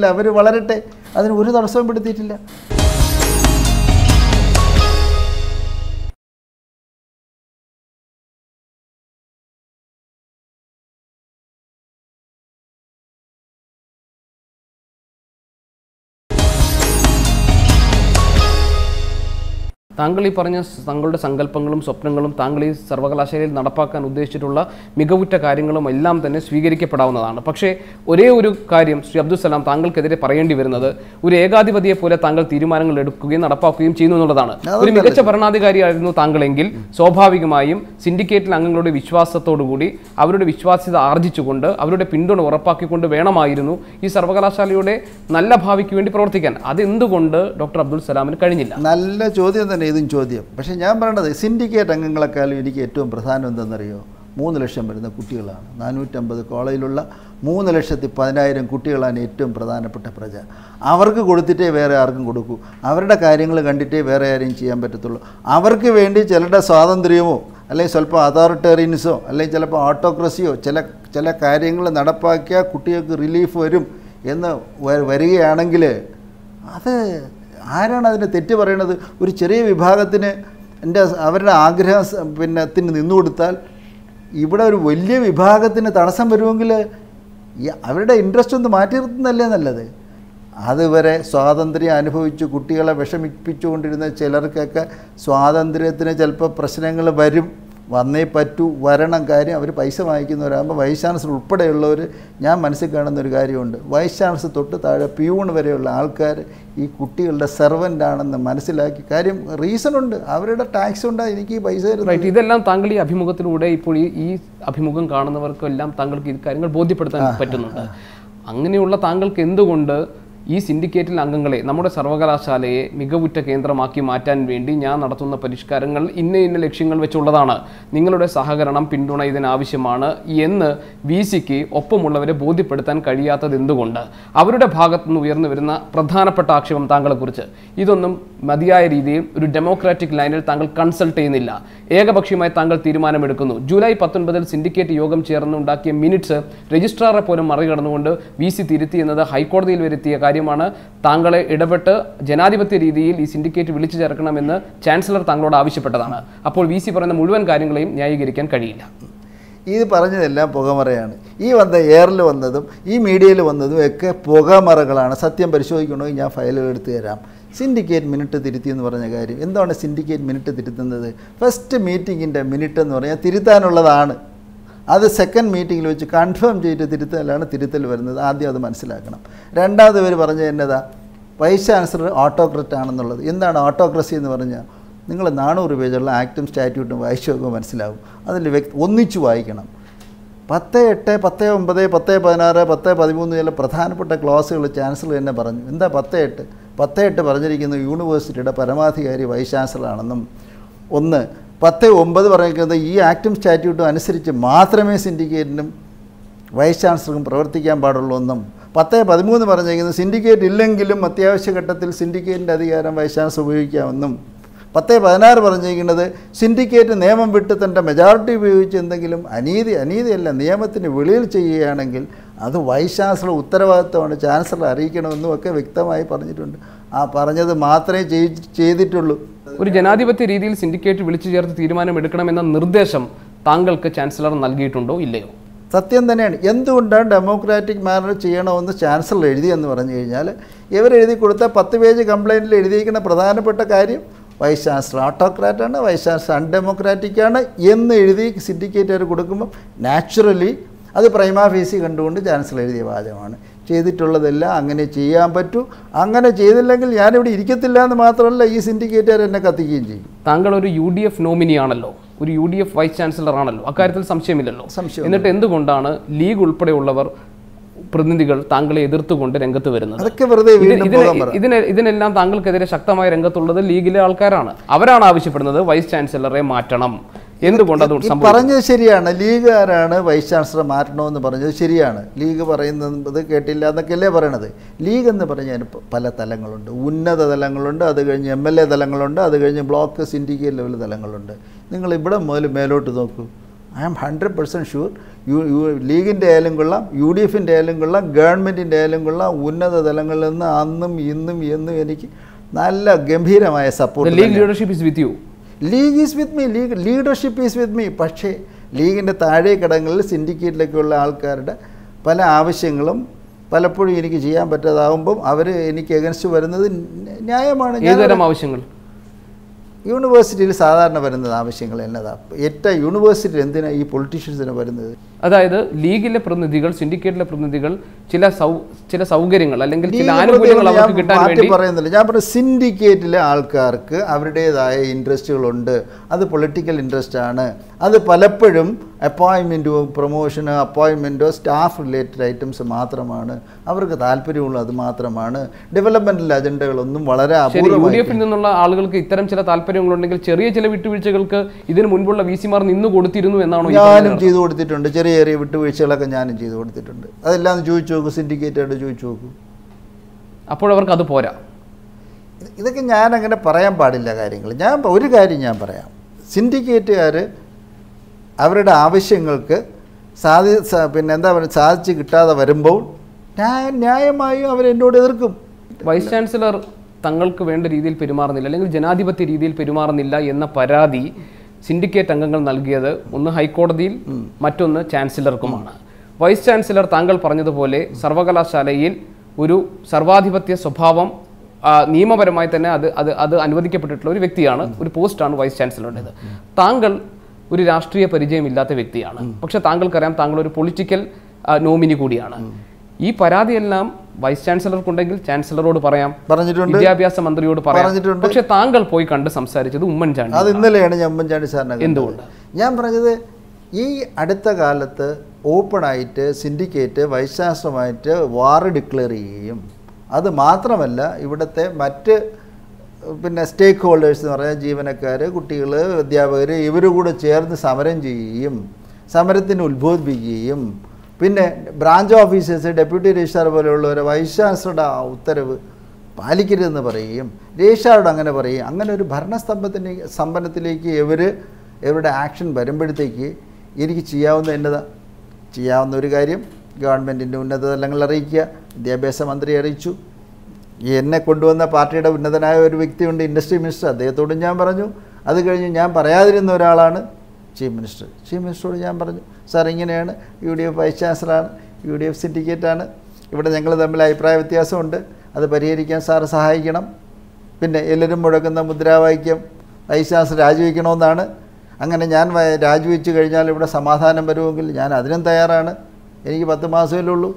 അവർ വളരട്ടെ അതിന് ഒരു തടസ്സവും പെടുത്തിയിട്ടില്ല താങ്കൾ ഈ പറഞ്ഞ സ് താങ്കളുടെ സങ്കല്പങ്ങളും സ്വപ്നങ്ങളും താങ്കൾ ഈ സർവകലാശാലയിൽ നടപ്പാക്കാൻ ഉദ്ദേശിച്ചിട്ടുള്ള മികവുറ്റ കാര്യങ്ങളും എല്ലാം തന്നെ സ്വീകരിക്കപ്പെടാവുന്നതാണ് പക്ഷേ ഒരേ ഒരു കാര്യം ശ്രീ അബ്ദുൽ സലാം താങ്കൾക്കെതിരെ പറയേണ്ടി വരുന്നത് ഒരു ഏകാധിപതിയെ പോലെ താങ്കൾ തീരുമാനങ്ങൾ എടുക്കുകയും നടപ്പാക്കുകയും ചെയ്യുന്നു എന്നുള്ളതാണ് ഒരു മികച്ച ഭരണാധികാരിയായിരുന്നു താങ്കളെങ്കിൽ സ്വാഭാവികമായും സിൻഡിക്കേറ്റിൽ അംഗങ്ങളുടെ വിശ്വാസത്തോടുകൂടി അവരുടെ വിശ്വാസ്യത ആർജിച്ചുകൊണ്ട് അവരുടെ പിന്തുണ ഉറപ്പാക്കിക്കൊണ്ട് വേണമായിരുന്നു ഈ സർവകലാശാലയുടെ നല്ല ഭാവിക്ക് വേണ്ടി പ്രവർത്തിക്കാൻ അതെന്തുകൊണ്ട് ഡോക്ടർ അബ്ദുൽ സലാമിന് കഴിഞ്ഞില്ല നല്ല ചോദ്യം തന്നെ ഇതും ചോദ്യം പക്ഷേ ഞാൻ പറയണത് സിൻഡിക്കേറ്റ് അംഗങ്ങളെക്കാളും എനിക്ക് ഏറ്റവും പ്രധാനം എന്തെന്നറിയോ മൂന്ന് ലക്ഷം വരുന്ന കുട്ടികളാണ് നാനൂറ്റമ്പത് കോളേജിലുള്ള മൂന്ന് ലക്ഷത്തി പതിനായിരം കുട്ടികളാണ് ഏറ്റവും പ്രധാനപ്പെട്ട പ്രജ അവർക്ക് കൊടുത്തിട്ടേ വേറെ ആർക്കും കൊടുക്കൂ അവരുടെ കാര്യങ്ങൾ കണ്ടിട്ടേ വേറെ ആരെയും ചെയ്യാൻ പറ്റത്തുള്ളൂ അവർക്ക് വേണ്ടി ചിലരുടെ സ്വാതന്ത്ര്യമോ അല്ലെങ്കിൽ സ്വല്പം അതോറിറ്റേറിയൻസോ അല്ലെങ്കിൽ ചിലപ്പോൾ ഓട്ടോക്രസിയോ ചില ചില കാര്യങ്ങൾ നടപ്പാക്കിയാൽ കുട്ടികൾക്ക് റിലീഫ് വരും എന്ന് വ- വരികയാണെങ്കിൽ അത് ആരാണ് അതിന് തെറ്റ് പറയണത് ഒരു ചെറിയ വിഭാഗത്തിന് എൻ്റെ അവരുടെ ആഗ്രഹം സ- പിന്നെ ത്തിന് നിന്നു കൊടുത്താൽ ഇവിടെ ഒരു വലിയ വിഭാഗത്തിന് തടസ്സം വരുമെങ്കിൽ ഈ അവരുടെ ഇൻട്രസ്റ്റ് ഒന്ന് മാറ്റി നിർത്തുന്നതല്ലേ നല്ലത് അതുവരെ സ്വാതന്ത്ര്യം അനുഭവിച്ച് കുട്ടികളെ വിഷമിപ്പിച്ചുകൊണ്ടിരുന്ന ചിലർക്കൊക്കെ സ്വാതന്ത്ര്യത്തിന് ചിലപ്പോൾ പ്രശ്നങ്ങൾ വരും വന്നേ പറ്റൂ വരണം കാര്യം അവർ പൈസ വാങ്ങിക്കുന്നവരാകുമ്പോൾ വൈസ് ചാൻസലർ ഉൾപ്പെടെയുള്ളവർ ഞാൻ മനസ്സിൽ കാണുന്ന ഒരു കാര്യമുണ്ട് വൈസ് ചാൻസലർ തൊട്ട് താഴെ പ്യൂൺ വരെയുള്ള ആൾക്കാർ ഈ കുട്ടികളുടെ സെർവൻ്റ് ആണെന്ന് മനസ്സിലാക്കി കാര്യം റീസൺ ഉണ്ട് അവരുടെ ടാക്സ് ഉണ്ടായി എനിക്ക് ഈ പൈസ തരുന്നത് റൈറ്റ് ഇതെല്ലാം താങ്കൾ ഈ അഭിമുഖത്തിലൂടെ ഇപ്പോൾ ഈ ഈ അഭിമുഖം കാണുന്നവർക്കെല്ലാം താങ്കൾക്ക് ഈ കാര്യങ്ങൾ ബോധ്യപ്പെടുത്താൻ പറ്റുന്നുണ്ട് അങ്ങനെയുള്ള താങ്കൾക്ക് എന്തുകൊണ്ട് ഈ സിൻഡിക്കേറ്റിൽ അംഗങ്ങളെ നമ്മുടെ സർവകലാശാലയെ മികവുറ്റ കേന്ദ്രമാക്കി മാറ്റാൻ വേണ്ടി ഞാൻ നടത്തുന്ന പരിഷ്കാരങ്ങൾ ഇന്ന ഇന്ന ലക്ഷ്യങ്ങൾ വെച്ചുള്ളതാണ് നിങ്ങളുടെ സഹകരണം പിന്തുണ ഇതിനാവശ്യമാണ് എന്ന് വി സിക്ക് ഒപ്പമുള്ളവരെ ബോധ്യപ്പെടുത്താൻ കഴിയാത്തത് എന്തുകൊണ്ട് അവരുടെ ഭാഗത്തു നിന്ന് ഉയർന്നു വരുന്ന പ്രധാനപ്പെട്ട ആക്ഷേപം താങ്കളെക്കുറിച്ച് ഇതൊന്നും മതിയായ രീതിയിൽ ഒരു ഡെമോക്രാറ്റിക് ലൈനിൽ താങ്കൾ കൺസൾട്ട് ചെയ്യുന്നില്ല ഏകപക്ഷീയമായി താങ്കൾ തീരുമാനമെടുക്കുന്നു ജൂലൈ പത്തൊൻപതിൽ സിൻഡിക്കേറ്റ് യോഗം ചേർന്നുണ്ടാക്കിയ മിനിറ്റ്സ് രജിസ്ട്രാറെ പോലും മറികടന്നുകൊണ്ട് വി സി തിരുത്തി എന്നത് ഹൈക്കോടതിയിൽ വരുത്തിയ കാര്യമാണ് താങ്കളെ ഇടപെട്ട് ജനാധിപത്യ രീതിയിൽ ഈ സിൻഡിക്കേറ്റ് വിളിച്ചു ചേർക്കണമെന്ന് ചാൻസലർ താങ്കളോട് ആവശ്യപ്പെട്ടതാണ് അപ്പോൾ വി സി പറയുന്ന മുഴുവൻ കാര്യങ്ങളെയും ന്യായീകരിക്കാൻ കഴിയില്ല ഇത് പറഞ്ഞതെല്ലാം പുകമറയാണ് ഈ വന്ന എയറിൽ വന്നതും ഈ മീഡിയയിൽ വന്നതും ഒക്കെ പുകമറകളാണ് സത്യം പരിശോധിക്കണമെങ്കിൽ ഞാൻ ഫയലുകൾ എടുത്തു തരാം സിൻഡിക്കേറ്റ് മിനിറ്റ് തിരുത്തി എന്ന് പറഞ്ഞ കാര്യം എന്താണ് സിൻഡിക്കേറ്റ് മിനിറ്റ് തിരുത്തുന്നത് ഫസ്റ്റ് മീറ്റിങ്ങിൻ്റെ മിനിറ്റ് എന്ന് പറഞ്ഞാൽ തിരുത്താനുള്ളതാണ് അത് സെക്കൻഡ് മീറ്റിങ്ങിൽ വെച്ച് കൺഫേം ചെയ്തിട്ട് തിരുത്തലാണ് തിരുത്തൽ വരുന്നത് ആദ്യം അത് മനസ്സിലാക്കണം രണ്ടാമത് ഇവർ പറഞ്ഞത് എന്നതാ വൈസ് ചാൻസലർ ഓട്ടോക്രറ്റ് ആണെന്നുള്ളത് എന്താണ് ഓട്ടോക്രസി എന്ന് പറഞ്ഞാൽ നിങ്ങൾ നാനൂറ് പേജുള്ള ആക്റ്റും സ്റ്റാറ്റ്യൂട്ടും വായിച്ചു നോക്കുമ്പോൾ മനസ്സിലാവും അതിൽ വ്യക്തി ഒന്നിച്ചു വായിക്കണം പത്ത് എട്ട് പത്ത് ഒമ്പത് പത്ത് പതിനാറ് പത്ത് പതിമൂന്ന് ചില പ്രധാനപ്പെട്ട ക്ലാസ്സുകൾ ചാൻസലർ തന്നെ പറഞ്ഞു എന്താ പത്ത് എട്ട് പത്ത് എട്ട് പറഞ്ഞിരിക്കുന്നത് യൂണിവേഴ്സിറ്റിയുടെ പരമാധികാരി വൈസ് ചാൻസലറാണെന്നും ഒന്ന് പത്ത് ഒമ്പത് പറഞ്ഞിരിക്കുന്നത് ഈ ആക്റ്റും സ്റ്റാറ്റ്യൂട്ടും അനുസരിച്ച് മാത്രമേ സിൻഡിക്കേറ്റിനും വൈസ് ചാൻസലർക്കും പ്രവർത്തിക്കാൻ പാടുള്ളൂ എന്നും പത്ത് പതിമൂന്ന് പറഞ്ഞിരിക്കുന്നത് സിൻഡിക്കേറ്റ് ഇല്ലെങ്കിലും അത്യാവശ്യ ഘട്ടത്തിൽ സിൻഡിക്കേറ്റിൻ്റെ അധികാരം വൈസ് ചാൻസലർ ഉപയോഗിക്കാമെന്നും പത്ത് പതിനാറ് പറഞ്ഞിരിക്കുന്നത് സിൻഡിക്കേറ്റ് നിയമം വിട്ട് തൻ്റെ മെജോറിറ്റി ഉപയോഗിച്ച് എന്തെങ്കിലും അനീതി അനീതിയല്ല നിയമത്തിന് വെളിയിൽ ചെയ്യുകയാണെങ്കിൽ അത് വൈസ് ചാൻസലർ ഉത്തരവാദിത്തമാണ് ചാൻസലർ അറിയിക്കണമെന്നും ഒക്കെ വ്യക്തമായി പറഞ്ഞിട്ടുണ്ട് ആ പറഞ്ഞത് മാത്രമേ ചെയ്- ചെയ്തിട്ടുള്ളൂ ഒരു ജനാധിപത്യ രീതിയിൽ സിൻഡിക്കേറ്റ് വിളിച്ചു ചേർത്ത് തീരുമാനമെടുക്കണമെന്ന നിർദ്ദേശം താങ്കൾക്ക് ചാൻസലർ നൽകിയിട്ടുണ്ടോ ഇല്ലയോ സത്യം തന്നെയാണ് എന്തുകൊണ്ടാണ് ഡെമോക്രാറ്റിക് മാനർ ചെയ്യണമെന്ന് ചാൻസലർ എഴുതിയെന്ന് പറഞ്ഞു കഴിഞ്ഞാൽ ഇവരെഴുതി കൊടുത്ത പത്ത് പേജ് കംപ്ലൈൻറ്റിൽ എഴുതിയിരിക്കുന്ന പ്രധാനപ്പെട്ട കാര്യം വൈസ് ചാൻസലർ ഓട്ടോക്രാറ്റാണ് വൈസ് ചാൻസലർ അൺഡെമോക്രാറ്റിക് ആണ് എന്ന് എഴുതി സിൻഡിക്കേറ്റ് കൊടുക്കുമ്പോൾ നാച്ചുറലി അത് പ്രൈമാ ഫീസി കണ്ടുകൊണ്ട് ചാൻസലർ എഴുതിയ വാചകമാണ് ചെയ്തിട്ടുള്ളതെല്ലാം അങ്ങനെ ചെയ്യാൻ പറ്റൂ അങ്ങനെ ചെയ്തില്ലെങ്കിൽ ഞാനിവിടെ ഇരിക്കത്തില്ല എന്ന് മാത്രമല്ല ഈ സിൻഡിക്കേറ്റുകാർ എന്നെ കത്തിക്കുകയും ചെയ്യും താങ്കൾ ഒരു യു ഡി എഫ് നോമിനിയാണല്ലോ ഒരു U D F vice chancellor ആണല്ലോ അക്കാര്യത്തിൽ സംശയമില്ലല്ലോ സംശയം എന്നിട്ട് എന്തുകൊണ്ടാണ് ലീഗ് ഉൾപ്പെടെയുള്ളവർ പ്രതിനിധികൾ താങ്കളെ എതിർത്തുകൊണ്ട് രംഗത്ത് വരുന്നത് അതൊക്കെ വെറുതെ ഇത് വീണ്ടും ഇതിന് പോകാൻ പറ ഇതിന് ഇതിനെല്ലാം താങ്കൾക്കെതിരെ ശക്തമായ രംഗത്തുള്ളത് ലീഗിലെ ആൾക്കാരാണ് അവരാണ് ആവശ്യപ്പെടുന്നത് വൈസ് ചാൻസലറെ മാറ്റണം എന്തുകൊണ്ട് അത് ഈ സംഭവിച്ചു പറഞ്ഞത് ശരിയാണ് ലീഗുകാരാണ് വൈസ് ചാൻസലർ മാറ്റണമെന്ന് പറഞ്ഞത് ശരിയാണ് ലീഗ് പറയുന്നത് കേട്ടില്ല എന്നൊക്കെയല്ലേ പറയണത് ലീഗ് എന്ന് പറഞ്ഞാൽ പ- പല തലങ്ങളുണ്ട് ഉന്നത തലങ്ങളുണ്ട് അത് കഴിഞ്ഞ് എം എൽ എ തലങ്ങളുണ്ട് അത് കഴിഞ്ഞ് ബ്ലോക്ക് സിൻഡിക്കേറ്റ് ലെവൽ തലങ്ങളുണ്ട് നിങ്ങൾ ഇവിടെ മുതൽ മേലോട്ട് നോക്കൂ I am hundred percent sure you you ലീഗിൻ്റെ ആയാലും കൊള്ളാം യു ഡി എഫിൻ്റെ ആയാലും കൊള്ളാം ഗവൺമെൻറ്റിൻ്റെ ആയാലും കൊള്ളാം ഉന്നത തലങ്ങളിൽ നിന്ന് അന്നും ഇന്നും എന്നും എനിക്ക് നല്ല ഗംഭീരമായ support league leadership is with you league is with me league leadership is with me പക്ഷേ ലീഗിൻ്റെ താഴെ ഘടകങ്ങളിൽ സിൻഡിക്കേറ്റിലൊക്കെ ഉള്ള ആൾക്കാരുടെ പല ആവശ്യങ്ങളും പലപ്പോഴും എനിക്ക് ചെയ്യാൻ പറ്റാതാവുമ്പം അവർ എനിക്ക് എഗൻസ്റ്റ് വരുന്നത് ന്യ- ന്യായമാണ് ഞാൻ ഏതുതരം ആവശ്യങ്ങൾ യൂണിവേഴ്സിറ്റിയിൽ സാധാരണ വരുന്നത് ആവശ്യങ്ങൾ എന്നതാ ഏറ്റവും യൂണിവേഴ്സിറ്റിയിൽ എന്തിനാണ് ഈ പൊളിറ്റീഷ്യൻസിന് വരുന്നത് അതായത് ലീഗിലെ പ്രതിനിധികൾ സിൻഡിക്കേറ്റിലെ പ്രതിനിധികൾ ചില സൗ ചില സൗകര്യങ്ങൾ അല്ലെങ്കിൽ ചില ലീഗ് ആനുകൂല്യങ്ങൾ പ്രതിനിധി അവർക്ക് ഞാൻ കിട്ടാൻ മാറ്റി വേണ്ടി പറയുന്നില്ല ഞാൻ പറഞ്ഞു സിൻഡിക്കേറ്റിലെ ആൾക്കാർക്ക് അവരുടേതായ ഇൻട്രസ്റ്റുകളുണ്ട് അത് പൊളിറ്റിക്കൽ ഇൻട്രസ്റ്റ് ആണ് അത് പലപ്പോഴും അപ്പോയിൻമെൻറ്റോ പ്രൊമോഷനോ അപ്പോയിൻമെൻറ്റോ സ്റ്റാഫ് റിലേറ്റഡ് ഐറ്റംസ് മാത്രമാണ് അവർക്ക് താല്പര്യമുള്ള അത് മാത്രമാണ് ഡെവലപ്മെൻറ്റൽ അജണ്ടകളൊന്നും വളരെ ശരി യു ഡി അപൂർവമായി എഫിൽ നിന്നുള്ള ആളുകൾക്ക് ഇത്തരം ചില താല്പര്യങ്ങളുണ്ടെങ്കിൽ ചെറിയ ചില വിട്ടുവീഴ്ചകൾക്ക് ഇതിനു മുൻപുള്ള വി സിമാർ നിന്ന് കൊടുത്തിരുന്നു എന്നാണോ ഈ ഞാനും പറയുന്നത്? ചെയ്തു കൊടുത്തിട്ടുണ്ട് ചെറിയ ചെറിയ വിട്ടുവീഴ്ചകളൊക്കെ ഞാനും ചെയ്തു കൊടുത്തിട്ടുണ്ട് അതെല്ലാം ഒന്ന് ചോദിച്ചു നോക്കൂ സിൻഡിക്കേറ്റായിട്ട് ചോദിച്ചു നോക്കൂ അപ്പോഴവർക്ക് അത് പോരാ ഇത് ഇതൊക്കെ ഞാൻ അങ്ങനെ പറയാൻ പാടില്ല കാര്യങ്ങൾ ഞാൻ പ- ഒരു കാര്യം ഞാൻ പറയാം സിൻഡിക്കേറ്റുകാർ അവരുടെ ആവശ്യങ്ങൾക്ക് സാധി സ- പിന്നെ എന്താ പറയുക സാധിച്ച് കിട്ടാതെ വരുമ്പോൾ ന്യായ ന്യായമായും അവരെന്നോട് എതിർക്കും വൈസ് ചാൻസലർ തങ്ങൾക്ക് വേണ്ട രീതിയിൽ പെരുമാറുന്നില്ല അല്ലെങ്കിൽ ജനാധിപത്യ രീതിയിൽ പെരുമാറുന്നില്ല എന്ന പരാതി സിൻഡിക്കേറ്റ് അംഗങ്ങൾ നൽകിയത് ഒന്ന് ഹൈക്കോടതിയിൽ മറ്റൊന്ന് ചാൻസലർക്കുമാണ് വൈസ് ചാൻസലർ താങ്കൾ പറഞ്ഞതുപോലെ സർവകലാശാലയിൽ ഒരു സർവാധിപത്യ സ്വഭാവം ആ, നിയമപരമായി തന്നെ അത് അത് അത് അനുവദിക്കപ്പെട്ടിട്ടുള്ള ഒരു വ്യക്തിയാണ് ഒരു പോസ്റ്റാണ് വൈസ് ചാൻസലറുടേത് താങ്കൾ ഒരു രാഷ്ട്രീയ പരിചയമില്ലാത്ത വ്യക്തിയാണ് പക്ഷെ താങ്കൾക്കറിയാം താങ്കൾ ഒരു പൊളിറ്റിക്കൽ നോമിനി കൂടിയാണ് ഈ പരാതിയെല്ലാം വൈസ് ചാൻസലർക്കുണ്ടെങ്കിൽ ചാൻസലറോട് പറയാം പറഞ്ഞിട്ടുണ്ട് വിദ്യാഭ്യാസ മന്ത്രിയോട് പറയാം പറഞ്ഞിട്ടുണ്ട്. പക്ഷെ താങ്കൾ പോയി കണ്ട് സംസാരിച്ചത് ഉമ്മൻചാണ്ടി അത് ഇന്നലെയാണ് ഞാൻ ഉമ്മൻചാണ്ടി സാറിനെ കണ്ടത്. എന്തുകൊണ്ട്? ഞാൻ പറഞ്ഞത് ഈ അടുത്ത കാലത്ത് ഓപ്പണായിട്ട് സിൻഡിക്കേറ്റ് വൈസ് ചാൻസലറുമായിട്ട് വാർ ഡിക്ലെയർ ചെയ്യുകയും അത് മാത്രമല്ല ഇവിടുത്തെ മറ്റ് പിന്നെ സ്റ്റേക്ക് ഹോൾഡേഴ്സ് എന്ന് പറഞ്ഞാൽ ജീവനക്കാർ കുട്ടികൾ അധ്യാപകർ ഇവർ കൂടെ ചേർന്ന് സമരം ചെയ്യുകയും സമരത്തിന് ഉത്ബോധിപ്പിക്കുകയും പിന്നെ ബ്രാഞ്ച് ഓഫീസേഴ്സ് ഡെപ്യൂട്ടി രജിസ്ട്രാർ പോലെയുള്ളവർ വൈസ് ചാൻസലറുടെ ആ ഉത്തരവ് പാലിക്കരുതെന്ന് പറയുകയും രജിസ്ട്രാറോട് അങ്ങനെ പറയും അങ്ങനെ ഒരു ഭരണസ്തംഭത്തിന് സ്തംഭനത്തിലേക്ക് ഇവർ ഇവരുടെ ആക്ഷൻ വരുമ്പോഴത്തേക്ക് എനിക്ക് ചെയ്യാവുന്ന എന്നതാ ചെയ്യാവുന്ന ഒരു കാര്യം ഗവൺമെൻറ്റിൻ്റെ ഉന്നത തലങ്ങളിൽ അറിയിക്കുക വിദ്യാഭ്യാസ മന്ത്രി അറിയിച്ചു ഈ എന്നെ കൊണ്ടുവന്ന പാർട്ടിയുടെ ഉന്നതനായ ഒരു വ്യക്തിയുണ്ട് ഇൻഡസ്ട്രി മിനിസ്റ്റർ അദ്ദേഹത്തോടും ഞാൻ പറഞ്ഞു അത് കഴിഞ്ഞ് ഞാൻ പറയാതിരുന്ന ഒരാളാണ് ചീഫ് മിനിസ്റ്റർ ചീഫ് മിനിസ്റ്ററോട് ഞാൻ പറഞ്ഞു സാർ ഇങ്ങനെയാണ് യു ഡി എഫ് വൈസ് ചാൻസലറാണ് യു ഡി എഫ് സിൻഡിക്കേറ്റാണ് ഇവിടെ ഞങ്ങൾ തമ്മിൽ അഭിപ്രായ വ്യത്യാസമുണ്ട് അത് പരിഹരിക്കാൻ സാറ് സഹായിക്കണം പിന്നെ എല്ലാവരും മുഴക്കുന്ന മുദ്രാവാക്യം വൈസ് ചാൻസലർ രാജിവെക്കണമെന്നാണ് അങ്ങനെ ഞാൻ വ- രാജിവെച്ച് കഴിഞ്ഞാൽ ഇവിടെ സമാധാനം വരുമെങ്കിൽ ഞാൻ അതിനും തയ്യാറാണ് എനിക്ക് പത്ത് മാസമല്ലേ ഉള്ളൂ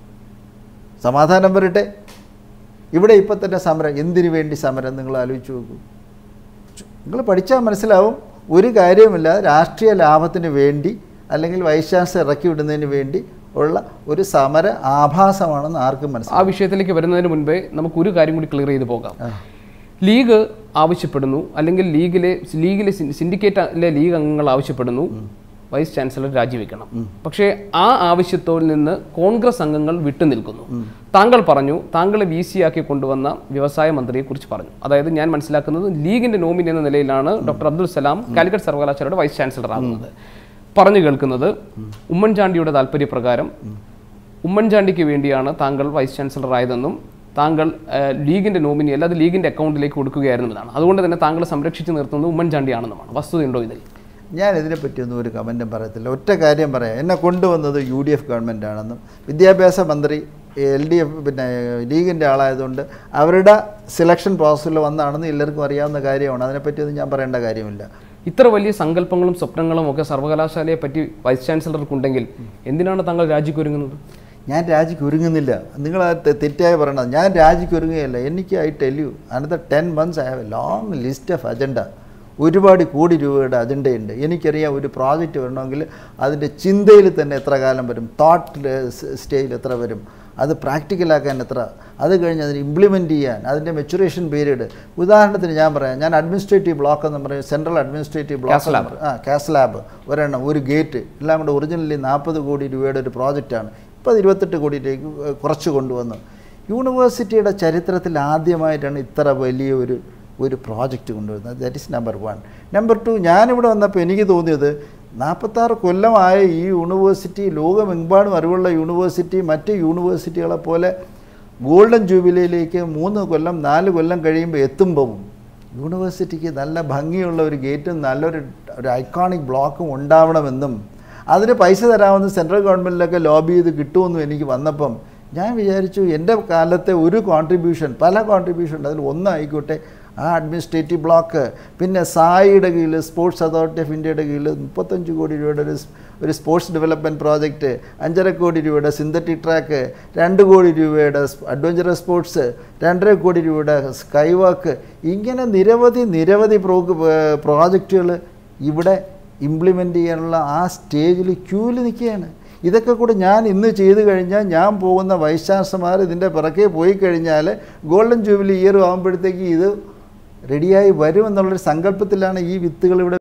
സമാധാനം വരട്ടെ ഇവിടെ ഇപ്പം തന്നെ സമരം എന്തിനു വേണ്ടി സമരം നിങ്ങൾ ആലോചിച്ച് നോക്കൂ നിങ്ങൾ പഠിച്ചാൽ മനസ്സിലാവും ഒരു കാര്യവുമില്ല രാഷ്ട്രീയ ലാഭത്തിന് വേണ്ടി അല്ലെങ്കിൽ വൈസ് ചാൻസലർ ഇറക്കി വിടുന്നതിന് വേണ്ടി ഉള്ള ഒരു സമര ആഭാസമാണെന്ന് ആർക്കും ആ മനസ്സിലാവും വിഷയത്തിലേക്ക് വരുന്നതിന് മുൻപേ നമുക്ക് ഒരു കാര്യം കൂടി ക്ലിയർ ചെയ്ത് പോകാം ലീഗ് ആവശ്യപ്പെടുന്നു അല്ലെങ്കിൽ ലീഗിലെ ലീഗിലെ സിൻ- സിൻഡിക്കേറ്റിലെ ലീഗ് അംഗങ്ങൾ ആവശ്യപ്പെടുന്നു വൈസ് ചാൻസലർ രാജിവെക്കണം പക്ഷേ ആ ആവശ്യത്തോട് നിന്ന് കോൺഗ്രസ് അംഗങ്ങൾ വിട്ടുനിൽക്കുന്നു താങ്കൾ പറഞ്ഞു താങ്കളെ വി സി ആക്കി കൊണ്ടുവന്ന വ്യവസായ മന്ത്രിയെ കുറിച്ച് പറഞ്ഞു അതായത് ഞാൻ മനസ്സിലാക്കുന്നത് ലീഗിന്റെ നോമിനി എന്ന നിലയിലാണ് ഡോക്ടർ അബ്ദുൽ സലാം കാലിക്കറ്റ് സർവകലാശാലയുടെ വൈസ് ചാൻസലർ ആകുന്നത് പറഞ്ഞു കേൾക്കുന്നത് ഉമ്മൻചാണ്ടിയുടെ താല്പര്യപ്രകാരം ഉമ്മൻചാണ്ടിക്ക് വേണ്ടിയാണ് താങ്കൾ വൈസ് ചാൻസലർ ആയതെന്നും താങ്കൾ ആ, ലീഗിന്റെ നോമിനി അല്ല അത് ലീഗിന്റെ അക്കൗണ്ടിലേക്ക് കൊടുക്കുകയായിരുന്നുവെന്നാണ് അതുകൊണ്ട് തന്നെ താങ്കളെ സംരക്ഷിച്ച് നിർത്തുന്നത് ഉമ്മൻചാണ്ടിയാണെന്നുമാണ് വസ്തുതയുണ്ടോ ഇതിൽ ഞാൻ ഇതിനെപ്പറ്റിയൊന്നും ഒരു കമൻറ്റും പറയത്തില്ല ഒറ്റ കാര്യം പറയാം എന്നെ കൊണ്ടുവന്നത് യു ഡി എഫ് ഗവൺമെൻറ് ആണെന്നും വിദ്യാഭ്യാസ മന്ത്രി എൽ ഡി എഫ് പിന്നെ ലീഗിൻ്റെ ആളായതുകൊണ്ട് അവരുടെ സെലക്ഷൻ പ്രോസസ്സിൽ വന്നാണെന്ന് എല്ലാവർക്കും അറിയാവുന്ന കാര്യമാണ് അതിനെപ്പറ്റിയൊന്നും ഞാൻ പറയേണ്ട കാര്യമില്ല ഇത്ര വലിയ സങ്കല്പങ്ങളും സ്വപ്നങ്ങളും ഒക്കെ സർവകലാശാലയെ പറ്റി വൈസ് ചാൻസലർക്കുണ്ടെങ്കിൽ എന്തിനാണ് താങ്കൾ രാജിക്കൊരുങ്ങുന്നത് ഞാൻ രാജിക്ക് ഒരുങ്ങുന്നില്ല നിങ്ങൾ അത് തെ- തെറ്റായി പറയണത് ഞാൻ രാജിക്ക് ഒരുങ്ങുകയല്ല എനിക്ക് I tell you another ten months I have a long list of agenda ഒരുപാട് കോടി രൂപയുടെ അജണ്ടയുണ്ട് എനിക്കറിയാം ഒരു പ്രോജക്റ്റ് വരണമെങ്കിൽ അതിൻ്റെ ചിന്തയിൽ തന്നെ എത്ര കാലം വരും തോട്ട് സ്റ്റേജിൽ എത്ര വരും അത് പ്രാക്ടിക്കലാക്കാൻ എത്ര അത് കഴിഞ്ഞ് അതിന് ഇംപ്ലിമെൻറ്റ് ചെയ്യാൻ അതിൻ്റെ മെച്ചുറേഷൻ പീരീഡ് ഉദാഹരണത്തിന് ഞാൻ പറയാം ഞാൻ അഡ്മിനിസ്ട്രേറ്റീവ് ബ്ലോക്ക് എന്ന് പറയും സെൻട്രൽ അഡ്മിനിസ്ട്രേറ്റീവ് ബ്ലോക്ക് ആ കാസ് ലാബ് ഒരെണ്ണം ഒരു ഗേറ്റ് എല്ലാം കൂടെ ഒറിജിനലി നാൽപ്പത് കോടി രൂപയുടെ ഒരു പ്രോജക്റ്റാണ് ഇപ്പോൾ അത് ഇരുപത്തെട്ട് കോടിയിലേക്ക് ഏഹ്, കുറച്ച് കൊണ്ടുവന്നു യൂണിവേഴ്സിറ്റിയുടെ ചരിത്രത്തിൽ ആദ്യമായിട്ടാണ് ഇത്ര വലിയ ഒരു ഒരു പ്രോജക്റ്റ് കൊണ്ടുവരുന്നത് that is number one number two ഞാനിവിടെ വന്നപ്പോൾ എനിക്ക് തോന്നിയത് നാൽപ്പത്താറ് കൊല്ലമായ ഈ യൂണിവേഴ്സിറ്റി ലോകമെമ്പാടും അറിവുള്ള യൂണിവേഴ്സിറ്റി മറ്റ് യൂണിവേഴ്സിറ്റികളെ പോലെ ഗോൾഡൻ ജൂബിലിയിലേക്ക് മൂന്ന് കൊല്ലം നാല് കൊല്ലം കഴിയുമ്പോൾ എത്തുമ്പം യൂണിവേഴ്സിറ്റിക്ക് നല്ല ഭംഗിയുള്ള ഒരു ഗേറ്റും നല്ലൊരു ഒരു ഐക്കോണിക് ബ്ലോക്കും ഉണ്ടാവണമെന്നും അതിന് പൈസ തരാമെന്ന് സെൻട്രൽ ഗവൺമെൻറ്റിലൊക്കെ ലോബി ചെയ്ത് കിട്ടുമെന്നും എനിക്ക് വന്നപ്പം ഞാൻ വിചാരിച്ചു എൻ്റെ കാലത്തെ ഒരു കോൺട്രിബ്യൂഷൻ പല കോൺട്രിബ്യൂഷൻ ഉണ്ട് അതിൽ ഒന്നായിക്കോട്ടെ ആ അഡ്മിനിസ്ട്രേറ്റീവ് ബ്ലോക്ക് പിന്നെ സായിയുടെ കീഴിൽ സ്പോർട്സ് അതോറിറ്റി ഓഫ് ഇന്ത്യയുടെ കീഴിൽ മുപ്പത്തഞ്ച് കോടി രൂപയുടെ ഒരു സ്- ഒരു സ്പോർട്സ് ഡെവലപ്മെൻറ്റ് പ്രോജക്റ്റ് അഞ്ചര കോടി രൂപയുടെ സിന്തറ്റിക് ട്രാക്ക് രണ്ട് കോടി രൂപയുടെ അഡ്വഞ്ചറസ് സ്പോർട്സ് രണ്ടര കോടി രൂപയുടെ സ്കൈ വാക്ക് ഇങ്ങനെ നിരവധി നിരവധി പ്രോ പ്രോജക്റ്റുകൾ ഇവിടെ ഇംപ്ലിമെൻ്റ് ചെയ്യാനുള്ള ആ സ്റ്റേജിൽ ക്യൂവിൽ നിൽക്കുകയാണ് ഇതൊക്കെ കൂടെ ഞാൻ ഇന്ന് ചെയ്തു കഴിഞ്ഞാൽ ഞാൻ പോകുന്ന വൈസ് ചാൻസലർമാർ ഇതിൻ്റെ പിറകെ പോയി കഴിഞ്ഞാൽ ഗോൾഡൻ ജൂബിലി ഇയർ ആകുമ്പോഴത്തേക്ക് ഇത് റെഡിയായി വരുമെന്നുള്ളൊരു സങ്കല്പത്തിലാണ് ഈ വിത്തുകൾ ഇവിടെ